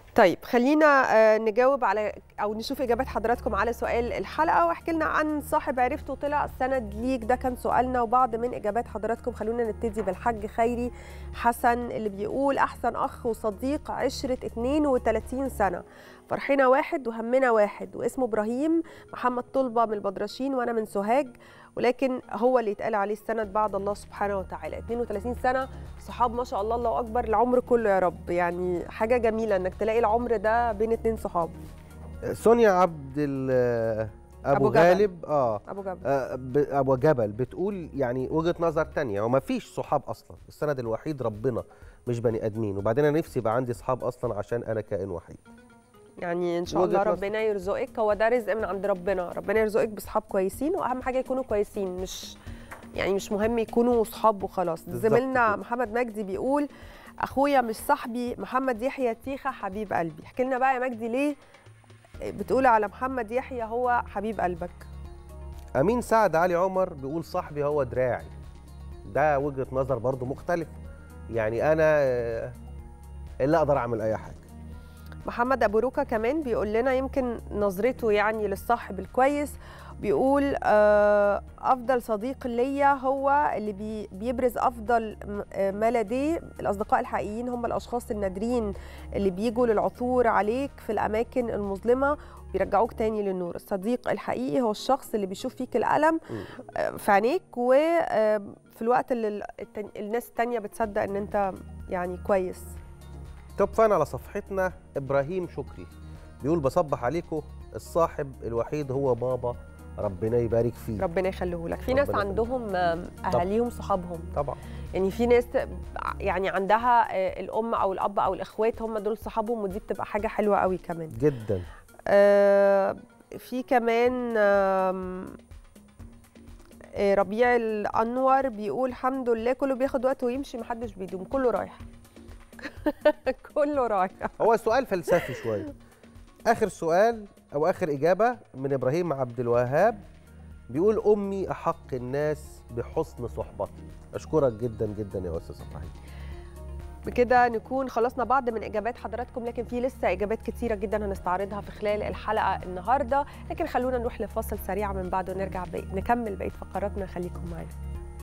طيب خلينا آه، نجاوب على او نشوف اجابات حضراتكم على سؤال الحلقه واحكي لنا عن صاحب عرفته طلع سند ليك ده كان سؤالنا وبعض من اجابات حضراتكم خلونا نبتدي بالحاج خيري حسن اللي بيقول احسن اخ وصديق عشره 32 سنه فرحنا واحد وهمنا واحد واسمه ابراهيم محمد طلبه من البدرشين وانا من سوهاج ولكن هو اللي يتقال عليه السند بعد الله سبحانه وتعالى 32 سنه صحاب ما شاء الله الله اكبر العمر كله يا رب يعني حاجه جميله انك تلاقي العمر ده بين اتنين صحاب سونيا عبد ال- ابو, أبو جبل. غالب اه ابو جبل آه، ب- ابو جبل بتقول يعني وجهه نظر تانية هو ما فيش صحاب اصلا السند الوحيد ربنا مش بني ادمين وبعدين انا نفسي يبقى عندي صحاب اصلا عشان انا كائن وحيد يعني ان شاء وجهة الله نظر. ربنا يرزقك هو ده رزق من عند ربنا ربنا يرزقك بصحاب كويسين واهم حاجه يكونوا كويسين مش يعني مش مهم يكونوا صحاب وخلاص بالظبط زميلنا كده. محمد مجدي بيقول اخويا مش صاحبي محمد يحيى تيخه حبيب قلبي احكي لنا بقى يا مجدي ليه بتقول على محمد يحيى هو حبيب قلبك امين سعد علي عمر بيقول صاحبي هو دراعي ده وجهه نظر برضو مختلف يعني انا آه، اللي اقدر اعمل اي حاجه محمد ابو روكا كمان بيقول لنا يمكن نظرته يعني للصاحب الكويس بيقول آه، افضل صديق ليا هو اللي بي- بيبرز افضل م- آه، ما لديه الاصدقاء الحقيقيين هم الاشخاص النادرين اللي بيجوا للعثور عليك في الاماكن المظلمه وبيرجعوك تاني للنور الصديق الحقيقي هو الشخص اللي بيشوف فيك الالم مم. آه، في عينيك وفي الوقت اللي ال- التاني- الناس التانية بتصدق ان انت يعني كويس توب فان على صفحتنا ابراهيم شكري بيقول بصبح عليكم الصاحب الوحيد هو بابا ربنا يبارك فيه ربنا يخليه لك في ناس ربنا يخليه. عندهم آم، اهاليهم صحابهم طبعا يعني في ناس يعني عندها آه، الام او الاب او الاخوات هم دول صحابهم ودي بتبقى حاجه حلوه قوي كمان جدا آه، في كمان آم، آه، ربيع الانور بيقول الحمد لله كله بياخد وقت ويمشي محدش بيدوم كله رايح كله رايح هو سؤال فلسفي شويه اخر سؤال او اخر اجابه من ابراهيم عبد الوهاب بيقول امي احق الناس بحسن صحبتي اشكرك جدا جدا يا استاذ ابراهيم بكده نكون خلصنا بعض من اجابات حضراتكم لكن في لسه اجابات كتيره جدا هنستعرضها في خلال الحلقه النهارده لكن خلونا نروح لفاصل سريع من بعده ونرجع بي... نكمل بقيه فقراتنا خليكم معانا